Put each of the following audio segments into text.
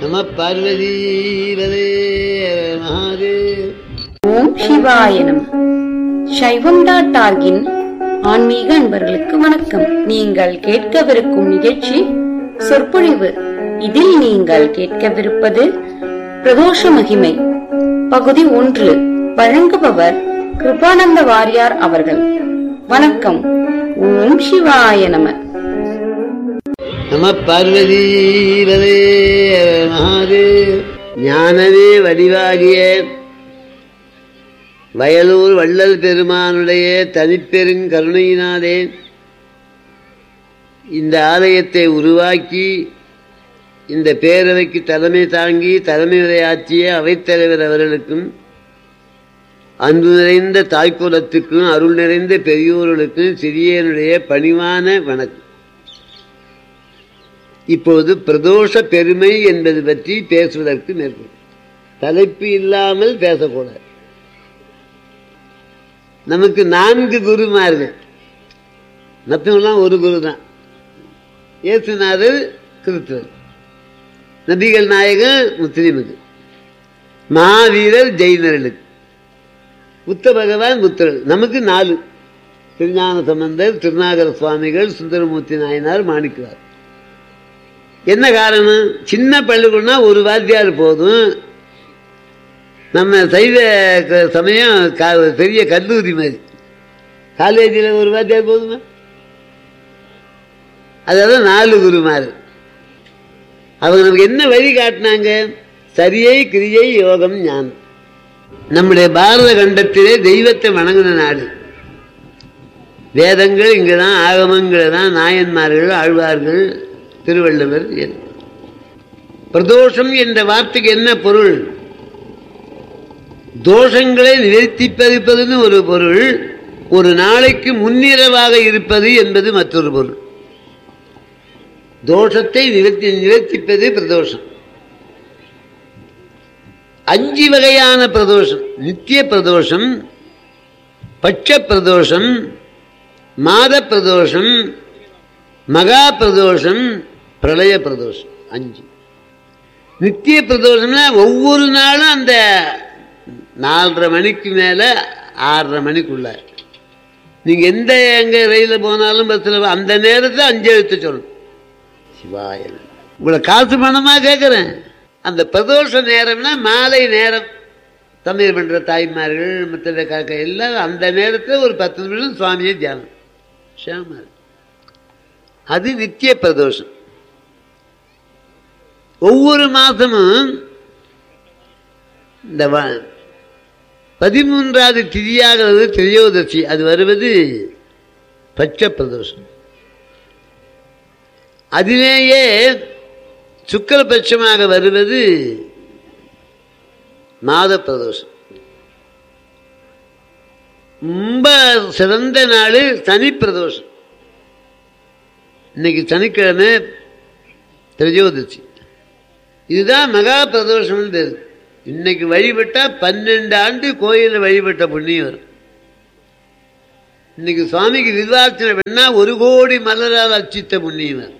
நம பார்வதீவதே மகாதேவ் ஓம் சிவாய நம சைவம் டாட் ஆர்கின் ஆன்மீக அன்பர்களுக்கு வணக்கம் நீங்கள் கேட்கவிருக்கும் நிகழ்ச்சி சொற்பொழிவு இதில் நீங்கள் கேட்கவிருப்பது பிரதோஷ மகிமை பகுதி ஒன்று வழங்குபவர் கிருபானந்த வாரியார் அவர்கள் வணக்கம் ஓம் சிவாய நம நம பார்வதீவதே மகாதேவ் ஞானமே வடிவாகிய வயலூர் வள்ளல் பெருமானுடைய தனிப்பெருங்கருணையினாலே இந்த ஆலயத்தை உருவாக்கி இந்த பேரவைக்கு தலைமை தாங்கி தலைமை உரையாற்றிய அவைத்தலைவர் அவர்களுக்கும் அன்பு நிறைந்த தாய்க்குலத்துக்கும் அருள் நிறைந்த பெரியோர்களுக்கும் சிறியனுடைய பணிவான வணக்கம் இப்போது பிரதோஷ பெருமை என்பது பற்றி பேசுவதற்கு மேற்கொள் தலைப்பு இல்லாமல் பேசக்கூடாது நமக்கு நான்கு குருமார்கள் மற்றவங்களாம் ஒரு குரு தான் இயேசுநாதர் கிறிஸ்தவர் நபிகள் நாயகன் முஸ்லீமுக்கு மகாவீரர் ஜெயினர்களுக்கு புத்த பகவான் புத்தர்கள் நமக்கு நாலு திருஞான சம்பந்தர் திருநாகர சுவாமிகள் சுந்தரமூர்த்தி நாயனார் மாணிக்குவார் என்ன காரணம் சின்ன பள்ளிக்கூடம்னா ஒரு வாத்தியார் போதும் நம்ம சைவ க- சமயம் கா- பெரிய கல்லூரி மாதிரி காலேஜில் ஒரு வாத்தியார் போதுமா அதெல்லாம் நாலு குருமார் அவங்க நமக்கு என்ன வழி காட்டினாங்க சரியை கிரியை யோகம் ஞானம் நம்முடைய பாரத கண்டத்திலே தெய்வத்தை வணங்கின நாடு வேதங்கள் இங்கே தான் ஆகமங்கள் தான் நாயன்மார்கள் ஆழ்வார்கள் திருவள்ளுவர் என்- பிரதோஷம் என்ற வார்த்தைக்கு என்ன பொருள் தோஷங்களை நிவர்த்திப்பதிப்பதுன்னு ஒரு பொருள் ஒரு நாளைக்கு முன்னிரவாக இருப்பது என்பது மற்றொரு பொருள் தோஷத்தை நிவர்த்தி நிவர்த்திப்பது பிரதோஷம் அஞ்சு வகையான பிரதோஷம் நித்திய பிரதோஷம் பட்ச பிரதோஷம் மாத பிரதோஷம் மகா பிரதோஷம் பிரளய பிரதோஷம் அஞ்சு நித்திய பிரதோஷம்னா ஒவ்வொரு நாளும் அந்த நாலரை மணிக்கு மேலே ஆறரை மணிக்குள்ள நீங்கள் எந்த எங்கே ரயிலில் போனாலும் பஸ்ஸில் அந்த நேரத்தில் அஞ்சு எழுத்து சொல்லணும் சிவாய நமः. உங்களை காசு பணமாக கேட்குறேன் அந்த பிரதோஷ நேரம்னா மாலை நேரம் தமிழ் பண்ணுற தாய்மார்கள் மற்ற காக்க எல்லாம் அந்த நேரத்தில் ஒரு பத்து நிமிஷம் சுவாமியை தியானம் ஷாமா அது நித்திய பிரதோஷம் ஒவ்வொரு மாதமும் இந்த வ- பதிமூன்றாவது திதியாக வருவது திரையோதசி அது வருவது பட்ச பிரதோஷம் அதிலேயே சுக்கரபட்சமாக வருவது மாத பிரதோஷம் ரொம்ப சிறந்த நாள் சனி பிரதோஷம் இன்னைக்கு சனிக்கிழமை திரையோதசி இதுதான் மகா பிரதோஷம்னு பேரு இன்னைக்கு வழிபட்டா பன்னெண்டு ஆண்டு கோயிலில் வழிபட்ட புண்ணியம் வரும் இன்னைக்கு சுவாமிக்கு விருதார்ச்சனை பண்ணா ஒரு கோடி மலரால் அர்ச்சித்த புண்ணியம் வரும்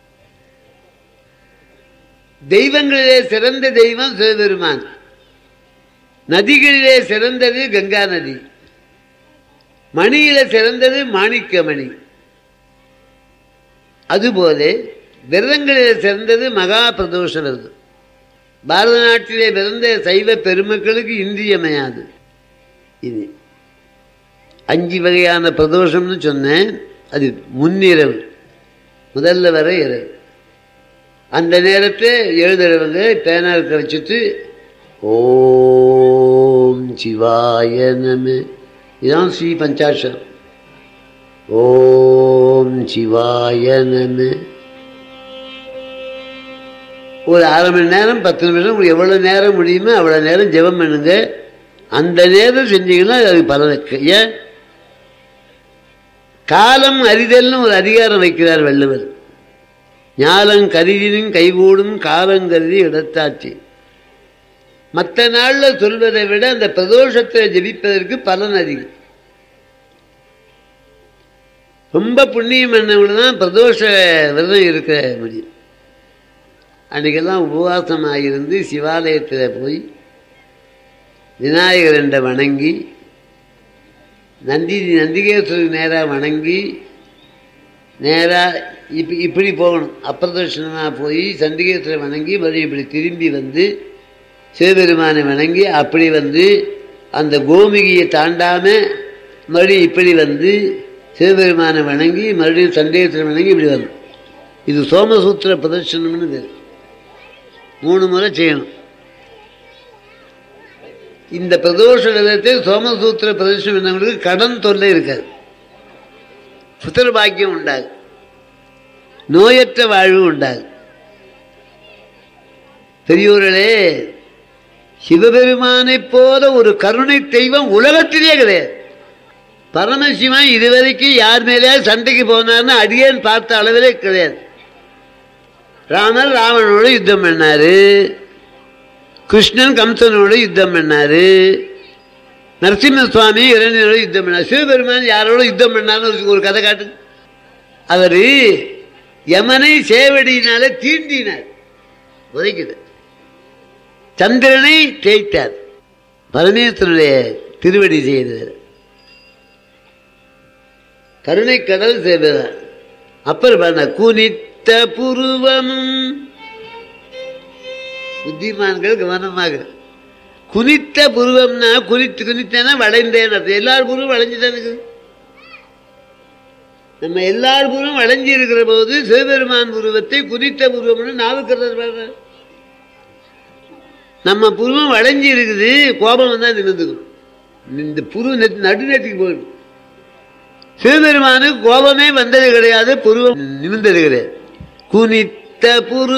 தெய்வங்களிலே சிறந்த தெய்வம் சிவபெருமான் நதிகளிலே சிறந்தது கங்கா நதி மணியில சிறந்தது மாணிக்க மணி அதுபோல விரதங்களிலே சிறந்தது மகா பிரதோஷ விரதம் பாரத நாட்டிலே பிறந்த சைவ பெருமக்களுக்கு இன்றியமையாது இது அஞ்சு வகையான பிரதோஷம்னு சொன்னேன் அது முன்னிரவு முதல்ல வர இரவு அந்த நேரத்தை எழுதுறவங்க பேனா இருக்க வச்சுட்டு ஓம் சிவாய நம இதான் ஸ்ரீ பஞ்சாட்சரம் ஓம் சிவாய நம ஒரு அரை மணி நேரம் பத்து நிமிஷம் உங்களுக்கு எவ்வளோ நேரம் முடியுமோ அவ்வளோ நேரம் ஜெபம் பண்ணுங்க அந்த நேரம் செஞ்சீங்கன்னா அது பலனுக்கு ஏன் காலம் அறிதல்னு ஒரு அதிகாரம் வைக்கிறார் வள்ளுவர் ஞாலம் கருதினும் கைகூடும் காலங்கருதி இடத்தாச்சு மற்ற நாளில் சொல்வதை விட அந்த பிரதோஷத்தை ஜெபிப்பதற்கு பலன் அதிகம் ரொம்ப புண்ணியம் பண்ணவங்க தான் பிரதோஷ விரதம் இருக்க முடியும் அன்றைக்கெல்லாம் உபவாசமாக இருந்து சிவாலயத்தில் போய் விநாயகரண்டை வணங்கி நந்தி நந்திகேஸ்வரருக்கு நேராக வணங்கி நேராக இப்ப இப்படி போகணும் அப்பிரதர்ஷனமாக போய் சண்டிகேஸ்வரை வணங்கி மறுபடியும் இப்படி திரும்பி வந்து சிவபெருமானை வணங்கி அப்படி வந்து அந்த கோமுகியை தாண்டாம மறுபடியும் இப்படி வந்து சிவபெருமானை வணங்கி மறுபடியும் சண்டேஸ்வரை வணங்கி இப்படி வந்து இது சோமசூத்திர பிரதர்ஷனம்னு பேர் மூணு முறை செய்யணும் இந்த பிரதோஷ விதத்தை சோமசூத்திர பிரதர்ஷனம் என்னவங்களுக்கு கடன் தொல்லை இருக்காது புத்திர பாக்கியம் உண்டாகு நோயற்ற வாழ்வு உண்டாகு பெரியோர்களே சிவபெருமானைப் போல ஒரு கருணை தெய்வம் உலகத்திலே கிடையாது பரமசிவன் இதுவரைக்கும் யார் மேலே சண்டைக்கு போனார்னு அடியேன் பார்த்த அளவிலே கிடையாது ராமர் ராவணனோட யுத்தம் பண்ணாரு கிருஷ்ணன் கம்சனோட யுத்தம் பண்ணாரு நரசிம்ம சுவாமி இரணியனோட யுத்தம் பண்ணார் சிவபெருமான் யாரோட யுத்தம் பண்ணார்னு ஒரு- ஒரு கதை காட்டு அவர் யமனை சேவடியினால தீண்டினார் உதைக்குது சந்திரனை தேய்த்தார் பரமேஸ்வரனுடைய திருவடி செய்தார் கருணைக்கடல் செய்தார் அப்புறம் பண்ண குனித்த புருவமும் புத்திமான்கள் கவனமாக குனித்த புருவம்னா குனித்து குனித்தேன்னா வளைந்தேன் அர்த்தம். எல்லார் புருவம் வளைஞ்சுதான் இருக்குது நம்ம எல்லார் புருவம் வளைஞ்சு இருக்கிற போது சிவபெருமான் புருவத்தை குனித்த புருவம்னு நாவுக்கரசர் பாடுறார் நம்ம புருவம் வளைஞ்சு இருக்குது கோபம் வந்தா நிமிந்துக்கும் இந்த புரு நடுநேற்றுக்கு போயிடும் சிவபெருமானுக்கு கோபமே வந்தது கிடையாது புருவம் நிமிந்தது கிடையாது குனித்த புரு